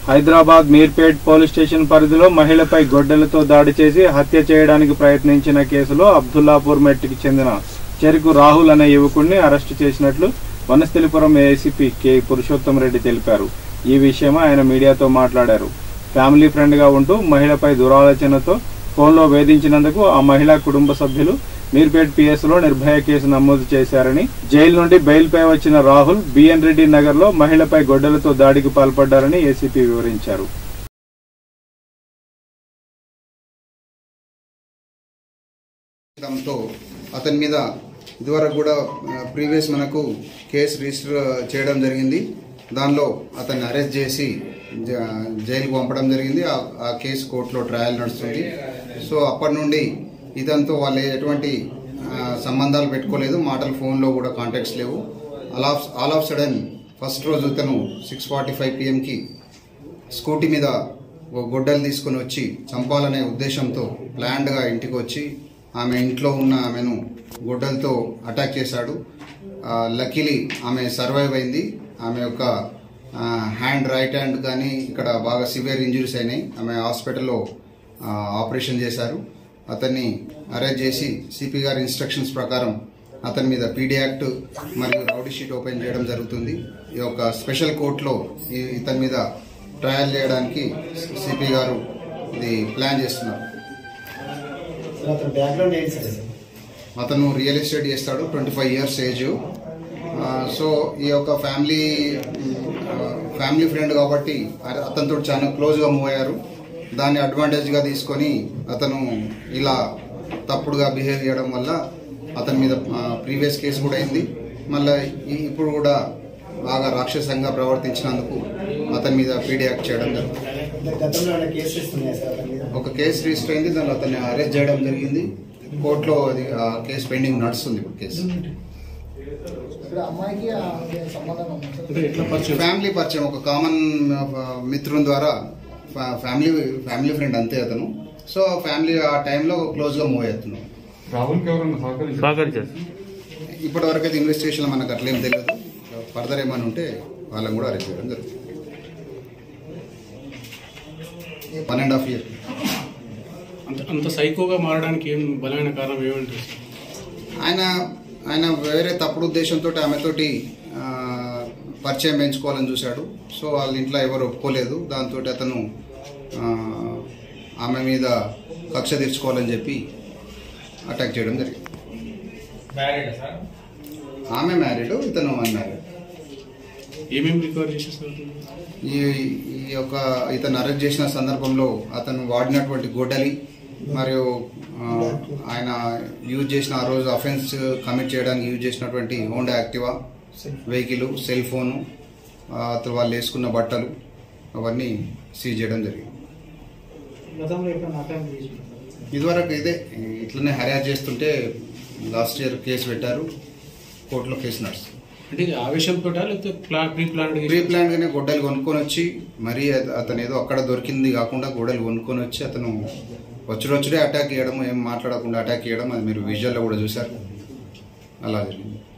Hyderabad Meerpet police station పరిధిలో మహిళపై గొడ్డలతో దాడి చేసి హత్య చేయడానికి ప్రయత్నించిన కేసులో అబ్దుల్లాపూర్ మెట్టికి చెందిన చెరుకు రాహుల్ అనే యువకుడిని అరెస్టు చేసినట్లు వనస్థలిపురం ఏసీపీ కె పురుషోత్తం రెడ్డి తెలిపారు ఈ విషయమై ఆయన మీడియాతో మాట్లాడారు ఫ్యామిలీ ఫ్రెండ్గా ఉంటూ మహిళపై దురాలోచనతో ఫోన్లో వేధించినందుకు ఆ మహిళా కుటుంబ సభ్యులు మీర్పేట్ పిఎస్లో నిర్భయ కేసు నమోదు చేశారని జైలు నుండి బెయిల్పై వచ్చిన రాహుల్ బిఎన్ రెడ్డి నగర్లో మహిళపై గొడ్డలతో దాడికి పాల్పడ్డారని ఏసీపీ వివరించారు తో అతని మీద ఇదివరకు కూడా ప్రీవియస్ మనకు కేసు రిజిస్టర్ చేయడం జరిగింది దానిలో అతన్ని అరెస్ట్ చేసి జ- జైలుకు పంపడం జరిగింది ఆ- ఆ కేసు కోర్టులో ట్రయల్ నడుస్తుంది సో అప్పటి నుండి ఇదంతా వాళ్ళు ఎటువంటి ఆ, సంబంధాలు పెట్టుకోలేదు మాటలు ఫోన్లో కూడా కాంటాక్ట్స్ లేవు all off all off sudden first రోజు ఇతను సిక్స్ ఫార్టీ ఫైవ్ పిఎంకి స్కూటీ మీద ఒక గొడ్డలు తీసుకొని వచ్చి చంపాలనే ఉద్దేశంతో ప్లాన్డ్గా ఇంటికి వచ్చి ఆమె ఇంట్లో ఉన్న ఆమెను గొడ్డలతో అటాక్ చేశాడు లక్కీలీ ఆమె సర్వైవ్ అయింది ఆమె యొక్క ఆ, హ్యాండ్ రైట్ హ్యాండ్ కానీ ఇక్కడ బాగా సివియర్ ఇంజురీస్ అయినాయి ఆమె హాస్పిటల్లో ఆ, ఆపరేషన్ చేశారు అతన్ని అరెస్ట్ చేసి సిపి గారి ఇన్స్ట్రక్షన్స్ ప్రకారం అతని మీద పీడీ యాక్ట్ మరియు రౌడీ షీట్ ఓపెన్ చేయడం జరుగుతుంది ఈ యొక్క స్పెషల్ కోర్టులో ఈ- ఇతని మీద ట్రయల్ చేయడానికి సిపి గారు ఇది ప్లాన్ చేస్తున్నారు అతని బ్యాక్గ్రౌండ్ ఏంటి సార్ అతను రియల్ ఎస్టేట్ చేస్తాడు twenty five years age so ఈ యొక్క ఫ్యామిలీ ఫ్యామిలీ ఫ్రెండ్ కాబట్టి అ- అతనితో చాలా క్లోజ్గా మూవ్ అయ్యారు దాన్ని అడ్వాంటేజ్గా తీసుకొని అతను ఇలా తప్పుడుగా బిహేవ్ చేయడం వల్ల అతని మీద ప్రీవియస్ కేసు కూడా అయింది మళ్ళీ ఇప్పుడు కూడా బాగా రాక్షసంగా ప్రవర్తించినందుకు అతని మీద పీడీ యాక్ట్ చేయడం జరుగుతుంది గతంలో ఏమైనా కేసు ఇస్తున్నాయా సార్ అతని మీద ఒక కేసు రిజిస్టర్ అయింది దానిలో అతన్ని అరెస్ట్ చేయడం జరిగింది కోర్టులో అది ఆ కేసు పెండింగ్ నడుస్తుంది ఇప్పుడు కేసు ఇప్పుడు అమ్మాయికి ఆ సంబంధం ఉందా సార్? ఫ్యామిలీ పరిచయం ఒక కామన్ మిత్రుని ద్వారా ఫ్యా- ఫ్యామిలీ ఫ్యామిలీ ఫ్రెండ్ అంతే అతను సో ఫ్యామిలీ ఆ టైంలో క్లోజ్గా మూవ్ అవుతున్నాం రాహుల్కి ఎవరన్నా సహకరించారు సహకరించారు ఇప్పటి వరకు అయితే ఇన్వెస్టిగేషన్ మనకు అట్లేం తెలియదు ఫర్దర్ ఏమైనా ఉంటే వాళ్ళని కూడా అరెస్ట్ చేయడం జరుగుతుంది వన్ అండ్ హాఫ్ ఇయర్ అంత అంత సైకోగా మారడానికి ఏం బలమైన కారణం ఏమంటారు సార్? ఆయన ఆయన వేరే తప్పుడు ఉద్దేశంతో ఆమెతోటి ఆ, పరిచయం పెంచుకోవాలని చూశాడు సో వాళ్ళ ఇంట్లో ఎవరు ఒప్పుకోలేదు దాంతో అతను ఆ, ఆమె మీద కక్ష తీర్చుకోవాలని చెప్పి అటాక్ చేయడం జరిగింది ఆమె మ్యారీడ్ ఇతను అన్మ్యారీడ్ ఏమేమి రికవర్ చేశారు సార్ ఈ ఈ యొక్క ఇతను అరెస్ట్ చేసిన సందర్భంలో అతను వాడినటువంటి గొడ్డలి మరియు ఆ, ఆయన యూజ్ చేసిన ఆ రోజు అఫెన్స్ కమిట్ చేయడానికి యూజ్ చేసినటువంటి Honda Activa vehicle cell phone ఆ, అతను వాళ్ళు వేసుకున్న బట్టలు అవన్నీ సీజ్ చేయడం జరిగింది గతంలో ఎప్పుడైనా అటెంప్ట్ చేసినారు సార్? ఇదివరకు ఇదే ఇట్లనే హర్యాస్ చేస్తుంటే లాస్ట్ ఇయర్ కేసు పెట్టారు కోర్టులో కేసు నడుస్తుంది అంటే ఇది ఆవేశంతో లేకపోతే ప్లా ప్రీ ప్లాన్డ్ ప్రీ ప్లాన్ గానే గొడ్డలు కొనుక్కొని వచ్చి మరి అత- అతను ఏదో అక్కడ దొరికింది కాకుండా గొడ్డలు కొనుక్కొని వచ్చి అతను వచ్చుడొచ్చుడే అటాక్ చేయడం ఏం మాట్లాడకుండా అటాక్ చేయడం అది మీరు విజువల్లో కూడా చూశారు అలా జరిగింది